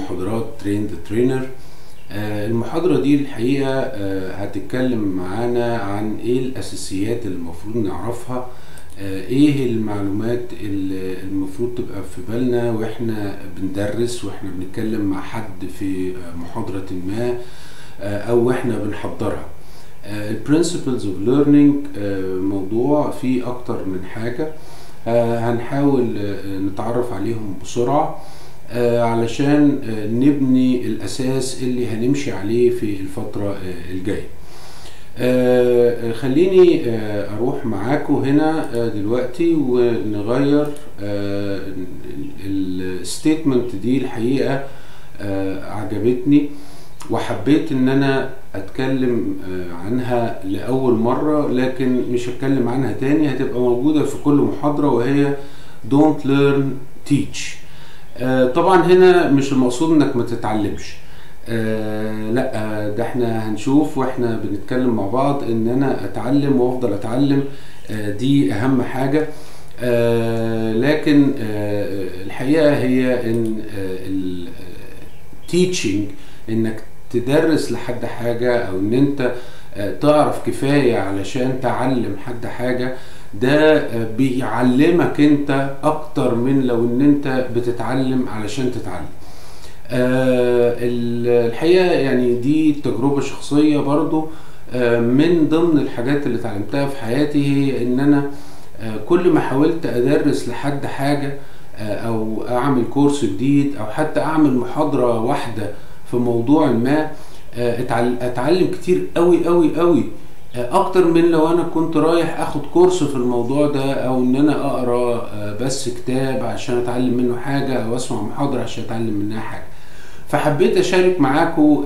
محاضرات ترين ذا ترينر المحاضرة دي الحقيقة آه، هتتكلم معانا عن ايه الاساسيات اللي المفروض نعرفها آه، ايه المعلومات اللي المفروض تبقى في بالنا واحنا بندرس واحنا بنتكلم مع حد في آه، محاضرة ما آه، او احنا بنحضرها البرنسبلز اوف ليرنينج موضوع فيه اكتر من حاجة آه، هنحاول آه، نتعرف عليهم بسرعة آه، علشان آه، نبني الأساس اللي هنمشي عليه في الفترة آه، الجاية آه، خليني آه، أروح معاكم هنا آه، دلوقتي ونغير الستيتمنت دي الحقيقة آه، عجبتني وحبيت ان انا اتكلم آه، عنها لاول مرة لكن مش هتكلم عنها تاني هتبقى موجودة في كل محاضرة وهي don't learn teach آه، طبعا هنا مش المقصود انك ما تتعلمش آه لا آه، ده احنا هنشوف واحنا بنتكلم مع بعض ان انا اتعلم وافضل اتعلم آه دي اهم حاجة آه لكن آه الحقيقة هي ان آه teaching انك تدرس لحد حاجة او ان انت آه، تعرف كفاية علشان تعلم حد حاجة ده آه، بيعلمك انت اكتر من لو ان انت بتتعلم علشان تتعلم آه، ال- الحقيقة يعني دي تجربة شخصية برضو آه، من ضمن الحاجات اللي اتعلمتها في حياتي هي ان انا آه، كل ما حاولت ادرس لحد حاجة آه، او اعمل كورس جديد او حتى اعمل محاضرة واحدة في موضوع ما آه، اتعل- اتعلم كتير قوي قوي قوي آه، اكتر من لو انا كنت رايح اخد كورس في الموضوع ده او ان انا اقرا آه، بس كتاب عشان اتعلم منه حاجة او اسمع محاضرة عشان اتعلم منها حاجة فحبيت اشارك معاكم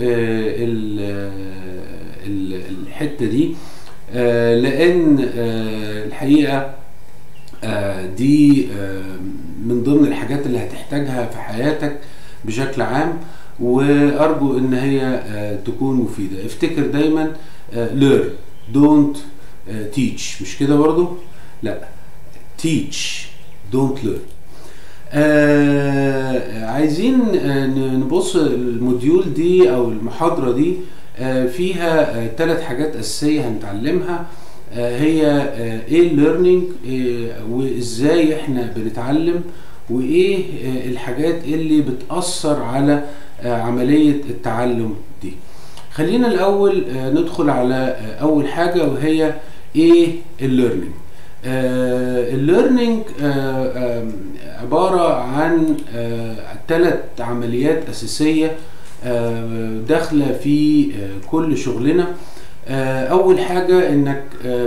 الحتة دي آه، لان آه، الحقيقة آه، دي آه، من ضمن الحاجات اللي هتحتاجها في حياتك بشكل عام وارجو ان هي آه، تكون مفيده افتكر دايما آه، learn don't آه، teach مش كده برضو لا teach don't learn آه عايزين آه ن- نبص الموديول دي او المحاضرة دي آه فيها آه ثلاث حاجات اساسية هنتعلمها آه هي آه ايه الليرنينج آه وازاي احنا بنتعلم وايه آه الحاجات اللي بتأثر على آه عملية التعلم دي خلينا الاول آه ندخل على آه اول حاجة وهي ايه الليرنينج الليرنينج عبارة عن ثلاث عمليات أساسية آه، داخلة في آه، كل شغلنا آه، أول حاجة إنك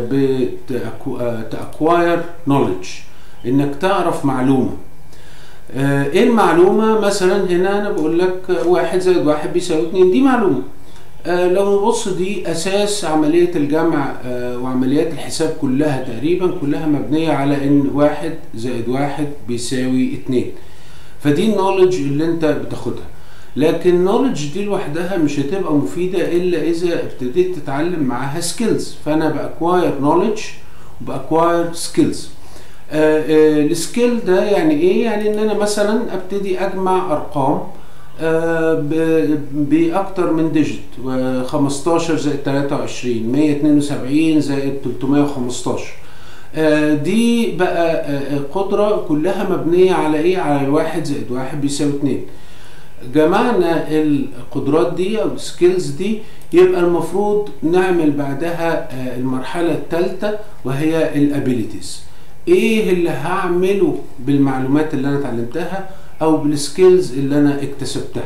تأكواير نوليدج إنك تعرف معلومة آه، ايه المعلومة مثلا هنا انا بقول لك آه، واحد زائد واحد بيساوي اتنين دي معلومة آه، لو نبص دي اساس عملية الجمع آه، وعمليات الحساب كلها تقريبا كلها مبنية على ان واحد زائد واحد بيساوي اتنين فدي النولج اللي انت بتاخدها لكن النولج دي لوحدها مش هتبقى مفيدة الا اذا ابتديت تتعلم معاها سكيلز فانا باكواير نولج وباكواير سكيلز السكيل ده يعني ايه يعني ان انا مثلا ابتدي اجمع ارقام آه، ب- باكتر من ديجيت و 15 زائد 23 172 زائد 315 آه، دي بقى آه، قدرة كلها مبنية على ايه على الواحد زائد واحد بيساوي اتنين جمعنا القدرات دي او السكيلز دي يبقى المفروض نعمل بعدها آه، المرحلة الثالثة وهي الابيليتيز ايه اللي هعمله بالمعلومات اللي انا اتعلمتها او بالسكيلز اللي انا اكتسبتها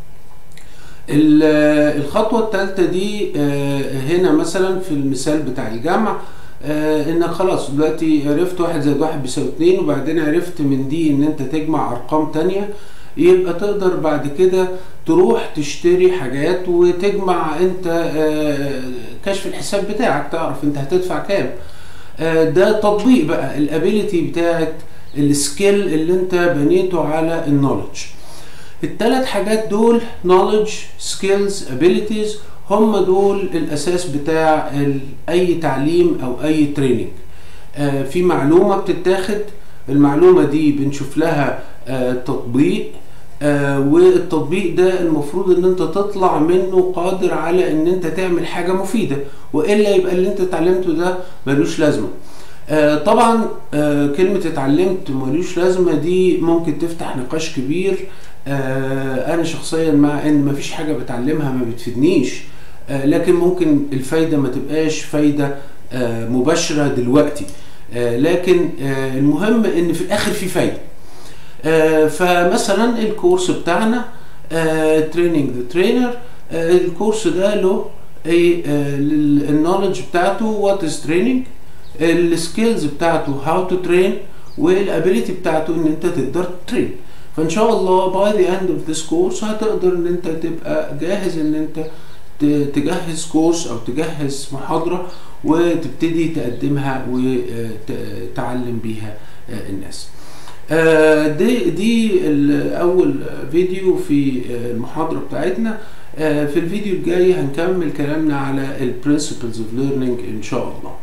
ال- الخطوة الثالثة دي آه، هنا مثلا في المثال بتاع الجمع آه، انك خلاص دلوقتي عرفت واحد زائد واحد بيساوي اتنين وبعدين عرفت من دي ان انت تجمع ارقام تانية يبقى تقدر بعد كده تروح تشتري حاجات وتجمع انت آه، كشف الحساب بتاعك تعرف انت هتدفع كام آه، ده تطبيق بقى الابيليتي بتاعت السكيل اللي انت بنيته على النولج الثلاث حاجات دول knowledge skills abilities هم دول الاساس بتاع ال- اي تعليم او اي تريننج آه، في معلومه بتتاخد المعلومه دي بنشوف لها آه، تطبيق آه والتطبيق ده المفروض ان انت تطلع منه قادر على ان انت تعمل حاجة مفيدة والا يبقى اللي انت اتعلمته ده ملوش لازمة آه طبعا آه كلمة اتعلمت ملوش لازمة دي ممكن تفتح نقاش كبير آه انا شخصيا مع ان مفيش حاجة بتعلمها ما بتفيدنيش آه لكن ممكن الفايدة ما تبقاش فايدة آه مباشرة دلوقتي آه لكن آه المهم ان في الاخر في فايدة آه فمثلا الكورس بتاعنا تريننج ذا ترينر الكورس ده له ايه النولج بتاعته وات از تريننج السكيلز بتاعته هاو تو ترين والابيليتي بتاعته ان انت تقدر ترين فان شاء الله باي ذا اند اوف ذيس كورس هتقدر ان انت تبقى جاهز ان انت تجهز كورس او تجهز محاضره وتبتدي تقدمها وتعلم بيها الناس دي دي اول فيديو في المحاضره بتاعتنا في الفيديو الجاي هنكمل كلامنا على البرنسبلز اوف ليرنينج ان شاء الله